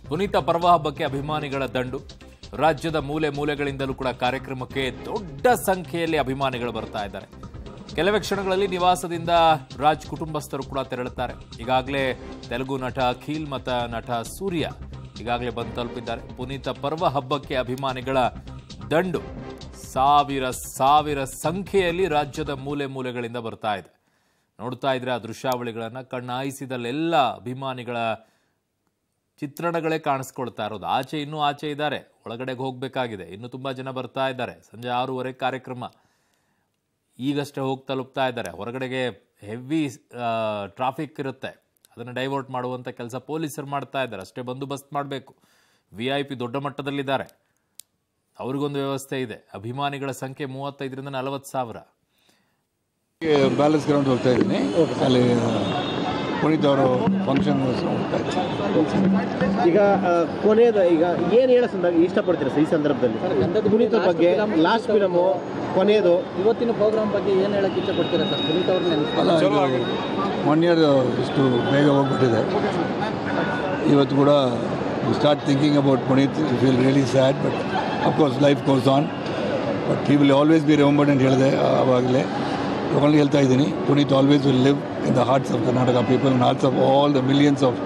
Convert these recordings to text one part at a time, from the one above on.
ಪುನೀತ ಪರ್ವ ಹಬ್ಬಕ್ಕೆ ಅಭಿಮಾನಿಗಳ ದಂಡು ರಾಜ್ಯದ ಮೂಲೆ ಮೂಲೆಗಳಿಂದಲೂ ಕೂಡ ಕಾರ್ಯಕ್ರಮಕ್ಕೆ ದೊಡ್ಡ ಸಂಖ್ಯೆಯಲ್ಲಿ ಅಭಿಮಾನಿಗಳು ಬರ್ತಾ ಇದ್ದಾರೆ ಕೆಲವೇ ಕ್ಷಣಗಳಲ್ಲಿ ನಿವಾಸದಿಂದ ರಾಜ್ ಕುಟುಂಬಸ್ಥರು ಕೂಡ ತೆರಳುತ್ತಾರೆ ಈಗಾಗಲೇ ತೆಲುಗು ನಟ ಅಖಿಲ್ ಮತ್ತು ನಟ ಸೂರ್ಯ ಈಗಾಗಲೇ ಬಂದು ತಲುಪಿದ್ದಾರೆ ಪುನೀತ ಪರ್ವ ಹಬ್ಬಕ್ಕೆ ಅಭಿಮಾನಿಗಳ ದಂಡು ಸಾವಿರ ಸಾವಿರ ಸಂಖ್ಯೆಯಲ್ಲಿ ರಾಜ್ಯದ ಮೂಲೆ ಮೂಲೆಗಳಿಂದ ಬರ್ತಾ ಇದೆ ನೋಡ್ತಾ ಇದ್ರೆ ಆ ದೃಶ್ಯಾವಳಿಗಳನ್ನು ಕಣ್ಣಾಯಿಸಿದಲ್ಲೆಲ್ಲ ಅಭಿಮಾನಿಗಳ ಚಿತ್ರಣಗಳೇ ಕಾಣಿಸ್ಕೊಳ್ತಾ ಇರೋದು ಆಚೆ ಇನ್ನೂ ಆಚೆ ಇದ್ದಾರೆ ಒಳಗಡೆಗೆ ಹೋಗಬೇಕಾಗಿದೆ ಇನ್ನು ತುಂಬ ಜನ ಬರ್ತಾ ಇದ್ದಾರೆ ಸಂಜೆ ಆರೂವರೆ ಕಾರ್ಯಕ್ರಮ ಈಗಷ್ಟೇ ಹೋಗಿ ತಲುಪ್ತಾ ಇದ್ದಾರೆ ಹೊರಗಡೆಗೆ ಹೆವಿ ಟ್ರಾಫಿಕ್ ಇರುತ್ತೆ ಅದನ್ನು ಡೈವರ್ಟ್ ಮಾಡುವಂಥ ಕೆಲಸ ಪೊಲೀಸರು ಮಾಡ್ತಾ ಇದ್ದಾರೆ ಅಷ್ಟೇ ಬಂದೋಬಸ್ತ್ ಮಾಡಬೇಕು ವಿ ಐ ಪಿ ದೊಡ್ಡ ಮಟ್ಟದಲ್ಲಿದ್ದಾರೆ ಅವ್ರಿಗೊಂದು ವ್ಯವಸ್ಥೆ ಇದೆ ಅಭಿಮಾನಿಗಳ ಸಂಖ್ಯೆ ಮೂವತ್ತೈದರಿಂದ ನಲವತ್ತು ಸಾವಿರ ಬ್ಯಾಲೆನ್ಸ್ ಗ್ರೌಂಡ್ ಹೋಗ್ತಾ ಇದ್ದೀನಿ ಅಲ್ಲಿ ಪುನೀತ್ ಅವರು ಫಂಕ್ಷನ್ ಹೋಗ್ತಾ ಇದ್ದೀನಿ ಈಗ ಆ, ಕೊನೆಯದು ಈಗ ಏನು ಹೇಳ ಇಷ್ಟಪಡ್ತೀರಾ ಸರ್ ಈ ಸಂದರ್ಭದಲ್ಲಿ ಪುನೀತ್ ಅವ್ರ ಬಗ್ಗೆ ಲಾಸ್ಟ್ ಫಿಲಮು ಕೊನೆಯದು ಇವತ್ತಿನ ಪ್ರೋಗ್ರಾಮ್ ಬಗ್ಗೆ ಏನು ಹೇಳಕ್ಕೆ ಇಷ್ಟಪಡ್ತೀರಾ ಸರ್ ಪುನೀತ್ ಅವ್ರನ್ನ ನೆನೆಸ್ಕೊಂಡು ಅಲ್ಲ ಇದು ಒನ್ ಇಯರ್ ಇಷ್ಟು ಬೇಗ ಹೋಗ್ಬಿಟ್ಟಿದೆ ಇವತ್ತು ಕೂಡ start thinking about Puneeth feel really sad but of course life goes on but he will always be remembered ಅಂತ ಹೇಳಿದೆ ಆವಾಗಲೇ ತಗೊಂಡು ಹೇಳ್ತಾ ಇದ್ದೀನಿ Puneeth always will live in the hearts of Karnataka people in hearts of all the millions of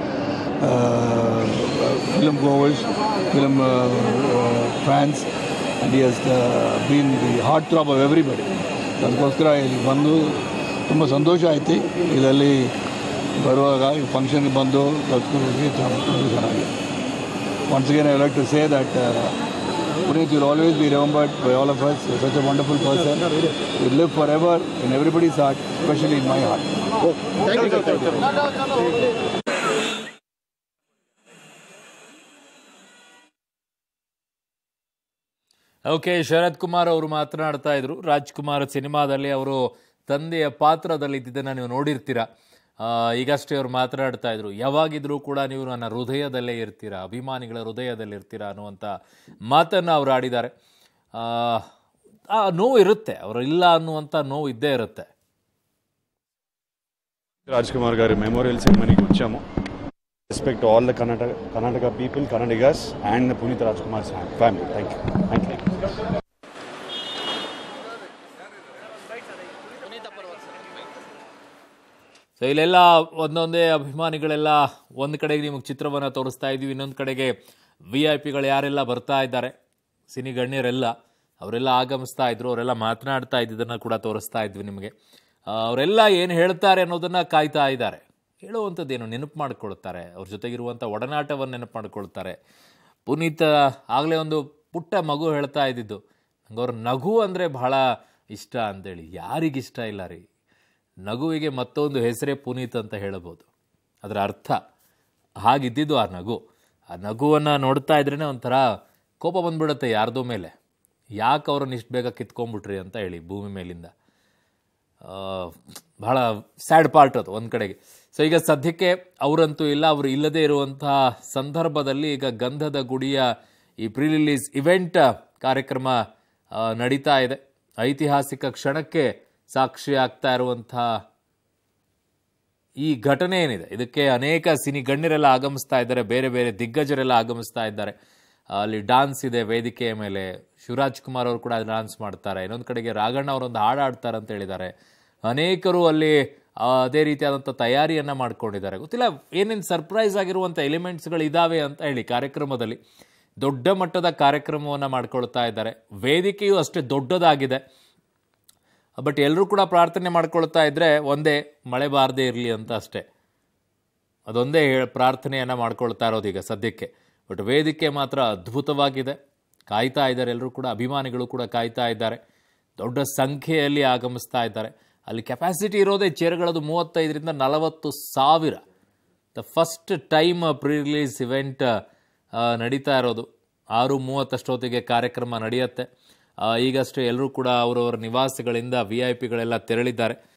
film goers film fans and he has been the heart throb of everybody ಅದಕ್ಕೋಸ್ಕರ ಇಲ್ಲಿ ಬಂದು ತುಂಬ ಸಂತೋಷ ಆಯ್ತು ಇದರಲ್ಲಿ ಬರುವಾಗ ಈ ಫಂಕ್ಷನ್ಗೆ ಬಂದು ಕಲ್ತ್ಕೊಳ್ಳೋದಕ್ಕೆ ತುಂಬ ಚೆನ್ನಾಗಿದೆ once again I like to say that Puneeth will always be remembered by all of us such a wonderful person will live forever in everybody's heart especially in my heart thank you sir thank you okay Sharath Kumar ಅವರು ಮಾತನಾಡ್ತಾ ಇದ್ರು ರಾಜ್ಕುಮಾರ್ ಸಿನಿಮಾದಲ್ಲಿ ಅವರು ತಂದೆಯ ಪಾತ್ರದಲ್ಲಿ ಇದ್ದಿದ್ದನ್ನು ನೀವು ನೋಡಿರ್ತೀರಾ ಆ, ಈಗಷ್ಟೇ ಅವರು ಮಾತನಾಡ್ತಾ ಇದ್ರು ಯಾವಾಗಿದ್ರೂ ಕೂಡ ನೀವು ನನ್ನ ಹೃದಯದಲ್ಲೇ ಇರ್ತೀರಾ ಅಭಿಮಾನಿಗಳ ಹೃದಯದಲ್ಲಿ ಇರ್ತೀರಾ ಅನ್ನುವಂಥ ಮಾತನ್ನು ಅವರು ಆಡಿದ್ದಾರೆ ಆ, ಆ ನೋವು ಇರುತ್ತೆ ಅವರು ಇಲ್ಲ ಅನ್ನುವಂಥ ನೋವು ಇದ್ದೇ ఇರುತ್ತೆ రాజ్ కుమార్ గారి మెమోరియల్ సెరమనీకి వచ్చాము respect all the Karnataka Karnataka people కర్ణాటకాస్ and Puneeth Raj Kumar family thank you thank you so ಇಲ್ಲೆಲ್ಲ ಒಂದೊಂದೇ ಅಭಿಮಾನಿಗಳೆಲ್ಲ ಒಂದು ಕಡೆಗೆ ನಿಮಗೆ ಚಿತ್ರವನ್ನು ತೋರಿಸ್ತಾ ಇದ್ದೀವಿ ಇನ್ನೊಂದು ಕಡೆಗೆ ವಿ ಐ ಪಿಗಳು ಯಾರೆಲ್ಲ ಬರ್ತಾ ಇದ್ದಾರೆ ಸಿನಿ ಗಣ್ಯರೆಲ್ಲ ಅವರೆಲ್ಲ ಆಗಮಿಸ್ತಾ ಇದ್ರು ಅವರೆಲ್ಲ ಮಾತನಾಡ್ತಾ ಇದ್ದಿದ್ದನ್ನು ಕೂಡ ತೋರಿಸ್ತಾ ಇದ್ವಿ ನಿಮಗೆ ಆ, ಅವರೆಲ್ಲ ಏನು ಹೇಳ್ತಾರೆ ಅನ್ನೋದನ್ನು ಕಾಯ್ತಾ ಇದ್ದಾರೆ ಹೇಳುವಂಥದ್ದೇನು ನೆನಪು ಮಾಡ್ಕೊಳ್ತಾರೆ ಅವ್ರ ಜೊತೆಗಿರುವಂಥ ಒಡನಾಟವನ್ನು ನೆನಪು ಮಾಡ್ಕೊಳ್ತಾರೆ ಪುನೀತ್ ಆಗಲೇ ಒಂದು ಪುಟ್ಟ ಮಗು ಹೇಳ್ತಾ ಇದ್ದಿದ್ದು ನಂಗೆ ಅವ್ರ ನಗು ಅಂದರೆ ಬಹಳ ಇಷ್ಟ ಅಂತೇಳಿ ಯಾರಿಗಿಷ್ಟ ಇಲ್ಲ ರೀ ನಗುವಿಗೆ ಮತ್ತೊಂದು ಹೆಸರೇ ಪುನೀತ್ ಅಂತ ಹೇಳಬಹುದು ಅದರ ಅರ್ಥ ಹಾಗಿದ್ದಿದ್ದು ಆ ನಗು ಆ ನಗುವನ್ನು ನೋಡ್ತಾ ಇದ್ರೇ ಒಂಥರ ಕೋಪ ಬಂದ್ಬಿಡುತ್ತೆ ಯಾರ್ದೋ ಮೇಲೆ ಯಾಕೆ ಅವ್ರನ್ನ ಇಷ್ಟು ಬೇಗ ಕಿತ್ಕೊಂಡ್ಬಿಟ್ರಿ ಅಂತ ಹೇಳಿ ಭೂಮಿ ಮೇಲಿಂದ ಆ, ಬಹಳ ಸ್ಯಾಡ್ ಪಾರ್ಟ್ ಅದು ಒಂದು ಕಡೆಗೆ ಸೊ ಈಗ ಸದ್ಯಕ್ಕೆ ಅವರಂತೂ ಇಲ್ಲ ಅವರು ಇಲ್ಲದೇ ಇರುವಂತಹ ಸಂದರ್ಭದಲ್ಲಿ ಈಗ ಗಂಧದ ಗುಡಿಯ ಈ ಪ್ರೀ ರಿಲೀಸ್ ಇವೆಂಟ್ ಕಾರ್ಯಕ್ರಮ ಆ, ನಡೀತಾ ಇದೆ ಐತಿಹಾಸಿಕ ಕ್ಷಣಕ್ಕೆ ಸಾಕ್ಷಿ ಆಗ್ತಾ ಇರುವಂತಹ ಈ ಘಟನೆ ಏನಿದೆ ಇದಕ್ಕೆ ಅನೇಕ ಸಿನಿ ಗಣ್ಯರೆಲ್ಲ ಆಗಮಿಸ್ತಾ ಇದ್ದಾರೆ ಬೇರೆ ಬೇರೆ ದಿಗ್ಗಜರೆಲ್ಲ ಆಗಮಿಸ್ತಾ ಇದ್ದಾರೆ ಅಲ್ಲಿ ಡಾನ್ಸ್ ಇದೆ ವೇದಿಕೆಯ ಮೇಲೆ ಶಿವರಾಜ್ ಕುಮಾರ್ ಅವರು ಕೂಡ ಡಾನ್ಸ್ ಮಾಡ್ತಾರೆ ಇನ್ನೊಂದು ಕಡೆಗೆ ರಾಘಣ್ಣ ಅವರೊಂದು ಹಾಡು ಆಡ್ತಾರೆ ಅಂತ ಹೇಳಿದ್ದಾರೆ ಅನೇಕರು ಅಲ್ಲಿ ಆ, ಅದೇ ರೀತಿಯಾದಂಥ ತಯಾರಿಯನ್ನು ಮಾಡ್ಕೊಂಡಿದ್ದಾರೆ ಗೊತ್ತಿಲ್ಲ ಏನೇನು ಸರ್ಪ್ರೈಸ್ ಆಗಿರುವಂಥ ಎಲಿಮೆಂಟ್ಸ್ಗಳು ಇದ್ದಾವೆ ಅಂತ ಹೇಳಿ ಕಾರ್ಯಕ್ರಮದಲ್ಲಿ ದೊಡ್ಡ ಮಟ್ಟದ ಕಾರ್ಯಕ್ರಮವನ್ನು ಮಾಡ್ಕೊಳ್ತಾ ಇದ್ದಾರೆ ವೇದಿಕೆಯು ಅಷ್ಟೇ ದೊಡ್ಡದಾಗಿದೆ ಬಟ್ ಎಲ್ಲರೂ ಕೂಡ ಪ್ರಾರ್ಥನೆ ಮಾಡ್ಕೊಳ್ತಾ ಇದ್ರೆ ಒಂದೇ ಮಳೆ ಬಾರದೇ ಇರಲಿ ಅಂತ ಅಷ್ಟೇ ಅದೊಂದೇ ಹೇಳ್- ಪ್ರಾರ್ಥನೆಯನ್ನು ಮಾಡ್ಕೊಳ್ತಾ ಇರೋದು ಈಗ ಸದ್ಯಕ್ಕೆ ಬಟ್ ವೇದಿಕೆ ಮಾತ್ರ ಅದ್ಭುತವಾಗಿದೆ ಕಾಯ್ತಾ ಇದ್ದಾರೆ ಎಲ್ಲರೂ ಕೂಡ ಅಭಿಮಾನಿಗಳು ಕೂಡ ಕಾಯ್ತಾ ಇದ್ದಾರೆ ದೊಡ್ಡ ಸಂಖ್ಯೆಯಲ್ಲಿ ಆಗಮಿಸ್ತಾ ಇದ್ದಾರೆ ಅಲ್ಲಿ ಕೆಪಾಸಿಟಿ ಇರೋದೇ ಚೇರ್ಗಳದು ಮೂವತ್ತೈದರಿಂದ ನಲವತ್ತು ಸಾವಿರ the first time pre release event ನಡೀತಾ ಇರೋದು ಆರು ಮೂವತ್ತಷ್ಟೊತ್ತಿಗೆ ಕಾರ್ಯಕ್ರಮ ನಡೆಯುತ್ತೆ ಆ, ಈಗಷ್ಟೇ ಎಲ್ಲರೂ ಕೂಡ ಅವರವರ ನಿವಾಸಗಳಿಂದ ವಿ ಐ ಪಿಗಳೆಲ್ಲ ತೆರಳಿದ್ದಾರೆ